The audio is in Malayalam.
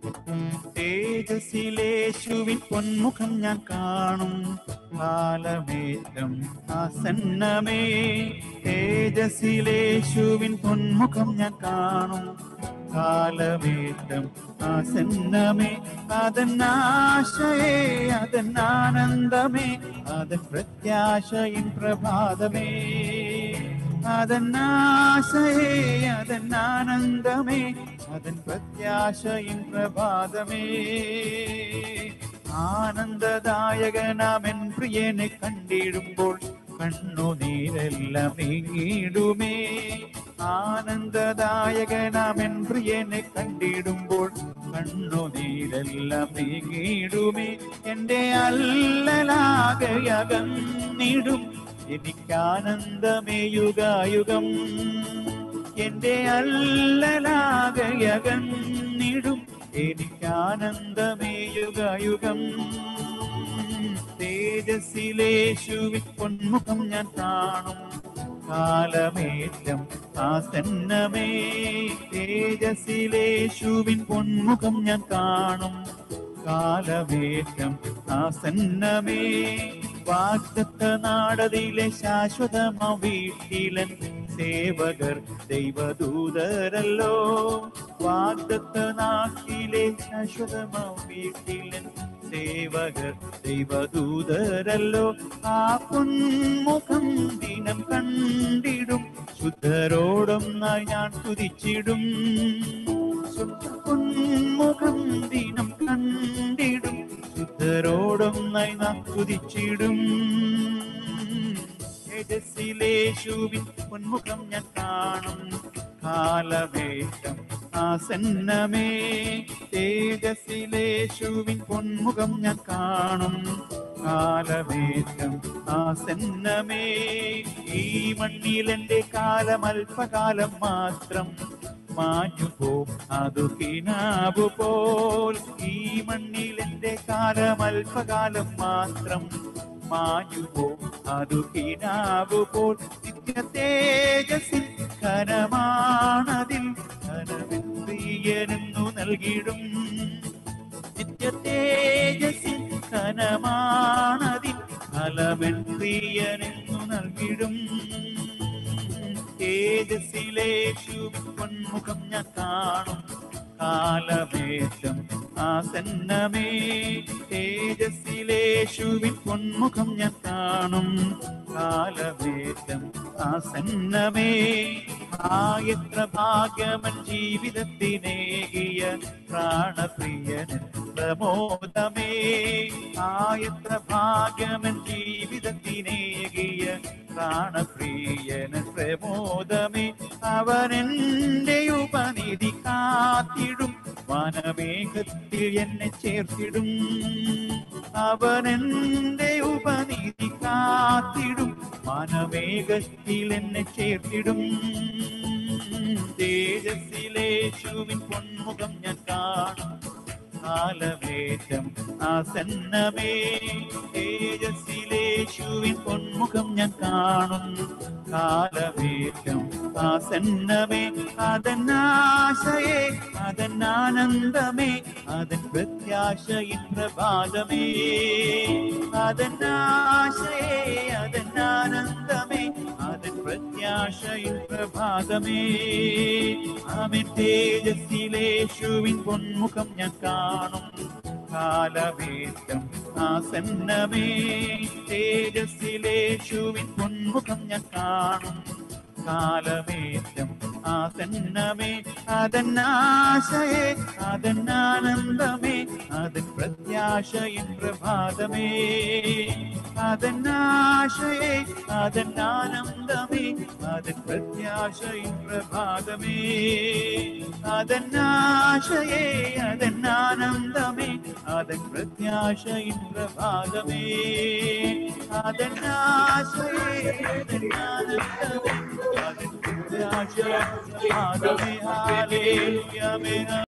തേജസ്സിലേശുവിൻ പൊന്മുഖം ഞാൻ കാണും കാലമേറ്റം ആസന്നമേ തേജസ്സിലേശുവിൻ പൊന്മുഖം ഞാൻ കാണും കാലമേറ്റം ആസന്നമേ അതന്നാശയേ അതന്നാനന്ദമേ അതൻ പ്രത്യാശയിൻ പ്രഭാതമേ അതന്നാശയേ അതന്നാനന്ദമേ അതൻ പ്രത്യാശയിൻ പ്രഭാതമേ ആനന്ദദായകനാമൻ പ്രിയനെ കണ്ടിടുമ്പോൾ കണ്ണുനീരെല്ലാം നീങ്ങിടുമേ ആനന്ദദായകനാമൻ പ്രിയനെ കണ്ടിടുമ്പോൾ കണ്ണുനീരെല്ലാം നീങ്ങിടുമേ എന്റെ അല്ലലാകയകന്നിടും എനിക്കാനന്ദമേ യുഗായുഗം എന്റെ അല്ലലാകയകന്നിടും എനിക്കാനന്ദമേ യുഗയുഗം തേജസ്സിലേശുവിൻ പൊന്മുഖം ഞാൻ കാണും കാലമേറ്റം ആസന്നമേ തേജസ്സിലേശുവിൻ പൊന്മുഖം ഞാൻ കാണും കാലമേറ്റം ആസന്നമേ വാഗ്ദത്ത നാടതിലെ ശാശ്വതമ വീട്ടിലൻ സേവകർ ദൈവദൂതരല്ലോ വാഗ്ദത്ത നാട്ടിലെ ശാശ്വതമ വീട്ടിലൻ സേവകർ ദൈവദൂതരല്ലോ ആ പൊന്മുഖം ദിനം കണ്ടിടും ശുദ്ധരോടൊന്നായി ഞാൻ തുതിച്ചിടും ശുദ്ധ പൊന്മുഖം ദിനം കണ്ടിടും ശുദ്ധരോടൊന്നായി നാം തുതിച്ചിടും തേജസ്സിലേശുവിൻ പൊന്മുഖം ഞാൻ കാണും കാലമേറ്റം ആസന്നമേ തേജസ്സിലേശുവിൻ പൊന്മുഖം ഞാൻ കാണും കാലമേറ്റം ആസന്നമേ ഈ മണ്ണിലെന്റെ കാലം അല്പകാലം മാത്രം മാഞ്ഞുപോ അതു കിനാവു പോൽ ഈ മണ്ണിലെന്റെ കാലം അല്പകാലം മാത്രം മാഞ്ഞുപോ അതു കിനാവു പോൽ നിത്യ തേജസ്സിൽ ഘനമാണതിൽ ഘനമെന്തിയനെന്നു നൽകിടും നിത്യ തേജസ്സിൽ ഘനമാണതിൽ ഫലമെന്തിയനെന്നു നൽകിടും തേജസ്സിലേശു പൊന്മുഖം ഞാൻ കാണും കാലമേറ്റം ആസന്നമേ തേജസ്സിലേശുവിൻ പൊന്മുഖം ഞാൻ കാണും കാലമേറ്റം ആസന്നമേ ആയത്ര ഭാഗ്യമൻ ജീവിതത്തിനേകിയ പ്രാണപ്രിയനൻ പ്രമോദമേ ആയത്ര ഭാഗ്യമൻ ജീവിതത്തിനേകിയ പ്രാണപ്രിയനൻ പ്രമോദമേ അവനെന്റെ ഉപനിധി കാത്തിടും വനമേഘത്തിൽ എന്നെ ചേർത്തിടും അവനെന്റെ ഉപനിധി കാത്തിടും വനമേഘത്തിൽ എന്നെ ചേർത്തിടും തേജസ്സിലേശുവിൻ പൊന്മുഖം ഞാൻ കാണും കാലമേറ്റം ആസന്നമേ തേജസ്സിലേശുവിൻ പൊന്മുഖം ഞാൻ കാണും കാലമേറ്റം ആസന്നമേ അതന്നാശയേ അതന്നാനന്ദമേ അതൻ പ്രത്യാശയിൻ പ്രഭാതമേ അതന്നാശയേ അതന്നാനന്ദമേ അതൻ പ്രത്യാശയിൻ പ്രഭാതമേ ആമേ തേജസ്സിലേശുവിൻ പൊന്മുഖം ഞാൻ കാണും കാലമേറ്റം ആസന്നമേ തേജസ്സിലേശുവിൻ പൊന്മുഖം ഞാൻ കാണും കാലമേറ്റം ആസന്നമേ അതന്നാശയേ അതന്നാനന്ദമേ അതൻ പ്രത്യാശയിൻ പ്രഭാതമേ അതന്നാശയേ അതന്നാനന്ദമേ അതൻ പ്രത്യാശയിൻ പ്രഭാതമേ അതന്നാശയേ അതന്നാനന്ദമേ അതൻ പ്രത്യാശയിൻ പ്രഭാതമേ അതന്നാശയേ അതന്നാനന്ദമേ അതൻ പ്രത്യാശയിൻ പ്രഭാതമേ ഹാലേലുയ